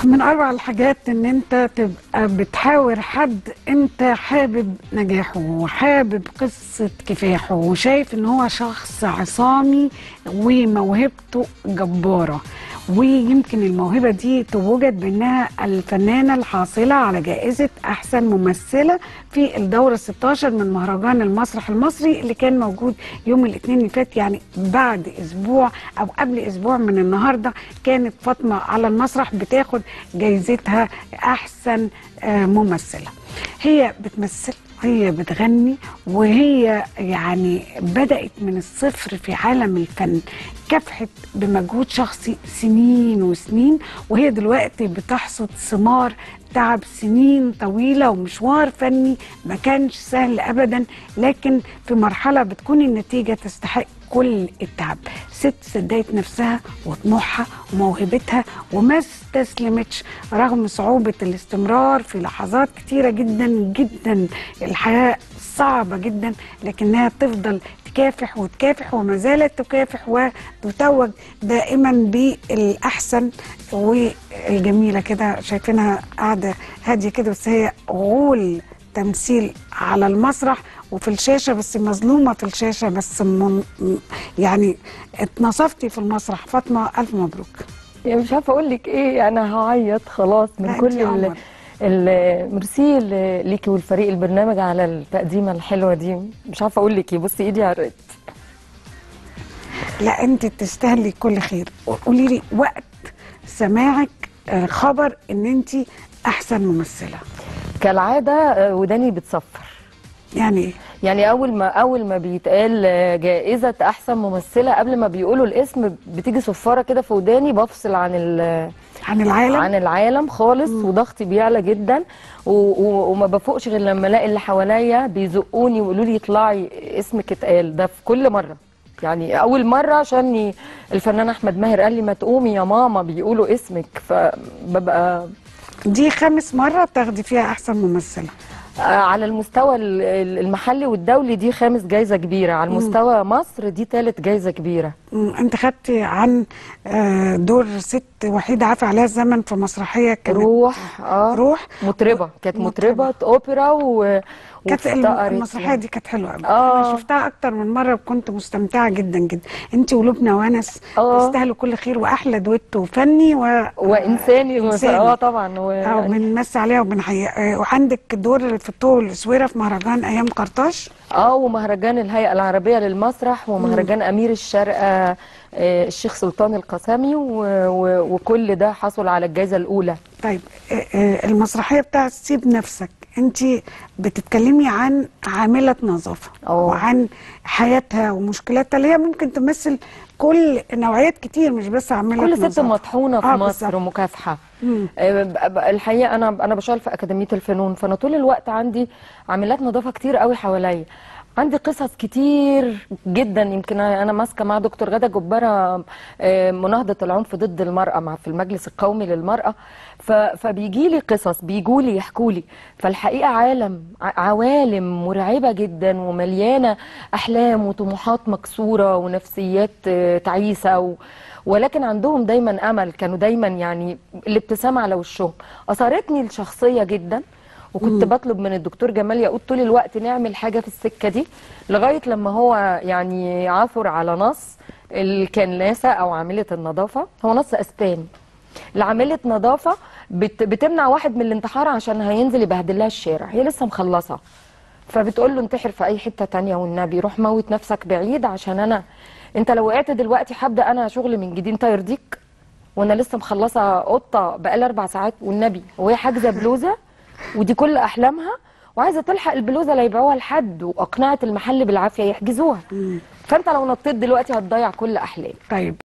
من اروع الحاجات ان انت تبقى بتحاور حد انت حابب نجاحه وحابب قصه كفاحه وشايف ان هو شخص عصامي وموهبته جباره ويمكن الموهبه دي توجد بانها الفنانه الحاصله على جائزه احسن ممثله في الدوره 16 من مهرجان المسرح المصري اللي كان موجود يوم الاثنين اللي فات يعني بعد اسبوع او قبل اسبوع من النهارده كانت فاطمه على المسرح بتاخد جايزتها احسن آه، ممثله هي بتمثل هي بتغني وهي يعني بدأت من الصفر في عالم الفن كافحت بمجهود شخصي سنين وسنين وهي دلوقتي بتحصد ثمار تعب سنين طويلة ومشوار فني ما كانش سهل أبدا لكن في مرحلة بتكون النتيجة تستحق كل التعب ست صدقت نفسها وطموحها وموهبتها وما استسلمتش رغم صعوبة الاستمرار في لحظات كتيرة جدا جدا الحياة صعبة جدا لكنها تفضل تكافح وتكافح وما زالت تكافح وتتوج دائما بالأحسن والجميلة كده شايفينها قاعدة هادية كده بس هي غول تمثيل على المسرح وفي الشاشة بس مظلومة في الشاشة بس من يعني اتنصفتي في المسرح فاطمة ألف مبروك يعني مش عارفه اقول لك ايه انا هعيط خلاص لا، من انتي كل ال- قمر. ال- ميرسي ل- ليكي والفريق البرنامج على التقديمه الحلوه دي مش عارفه اقول لك ايه بصي ايدي عرقت لا انت تستاهلي كل خير قولي لي وقت سماعك آه، خبر ان انت احسن ممثله كالعاده آه، وداني بتصفر يعني ايه يعني اول ما اول ما بيتقال آه، جائزه احسن ممثله قبل ما بيقولوا الاسم بتيجي صفاره كده في وداني بفصل عن ال- عن العالم عن العالم خالص وضغطي بيعلى جدا و و وما بفوقش غير لما الاقي اللي حواليا بيزقوني ويقولوا لي اطلعي اسمك اتقال ده في كل مره يعني اول مره عشان ي- الفنان احمد ماهر قال لي ما تقومي يا ماما بيقولوا اسمك فببقى دي خامس مره بتاخدي فيها احسن ممثله آه، على المستوى ال- ال- المحلي والدولي دي خامس جايزه كبيره على المستوى مصر دي ثالث جايزه كبيره مم، انت خدتي عن آه، دور ست وحيده عافى عليها الزمن في مسرحيه كانت روح اه روح مطربه كانت مطربة. مطربه اوبرا و كانت الم- وافتقرت المسرحيه يعني. دي كانت حلوه قوي آه. انا شفتها اكتر من مره وكنت مستمتعه جدا جدا انت ولبنى ونس آه. تستاهلوا كل خير واحلى دويتو فني و وانساني إنساني. اه طبعا و... اه يعني بنمسي عليها وبنحيي وعندك دور في الطول والاسويره في مهرجان ايام قرطاج اه ومهرجان الهيئه العربيه للمسرح ومهرجان امير الشارقه آه، الشيخ سلطان القسامي و... و... وكل ده حصل على الجائزه الاولى طيب آه، آه، المسرحيه بتاعت سيب نفسك انت بتتكلمي عن عامله نظافه أوه. وعن حياتها ومشكلاتها اللي هي ممكن تمثل كل نوعيات كتير مش بس عامله كل ست نظافة. مطحونه في آه، مصر بالظبط. ومكافحه مم. آه، ب- ب- الحقيقه انا انا بشتغل في اكاديميه الفنون فانا طول الوقت عندي عاملات نظافه كتير قوي حواليا عندي قصص كتير جدا يمكن انا ماسكه مع دكتور غاده جباره آه، مناهضه العنف ضد المراه مع في المجلس القومي للمراه ف- فبيجي لي قصص بيجوا لي يحكوا لي فالحقيقه عالم ع- عوالم مرعبه جدا ومليانه احلام وطموحات مكسوره ونفسيات آه، تعيسه و ولكن عندهم دايما امل كانوا دايما يعني الابتسامه على وشهم اثارتني الشخصيه جدا وكنت بطلب من الدكتور جمال يقود طول الوقت نعمل حاجه في السكه دي لغايه لما هو يعني عثر على نص الكناسه او عامله النظافه هو نص اسباني لعامله نظافه بت بتمنع واحد من الانتحار عشان هينزل يبهدل لها الشارع هي لسه مخلصه فبتقول له انتحر في اي حته تانية والنبي روح موت نفسك بعيد عشان انا انت لو وقعت دلوقتي هبدا انا شغل من جديد انت يرضيك وانا لسه مخلصه قطه بقالي اربع ساعات والنبي وهي حاجزه بلوزه ودي كل احلامها وعايزه تلحق البلوزه لا يبيعوها لحد واقنعت المحل بالعافيه يحجزوها فانت لو نطيت دلوقتي هتضيع كل احلامك طيب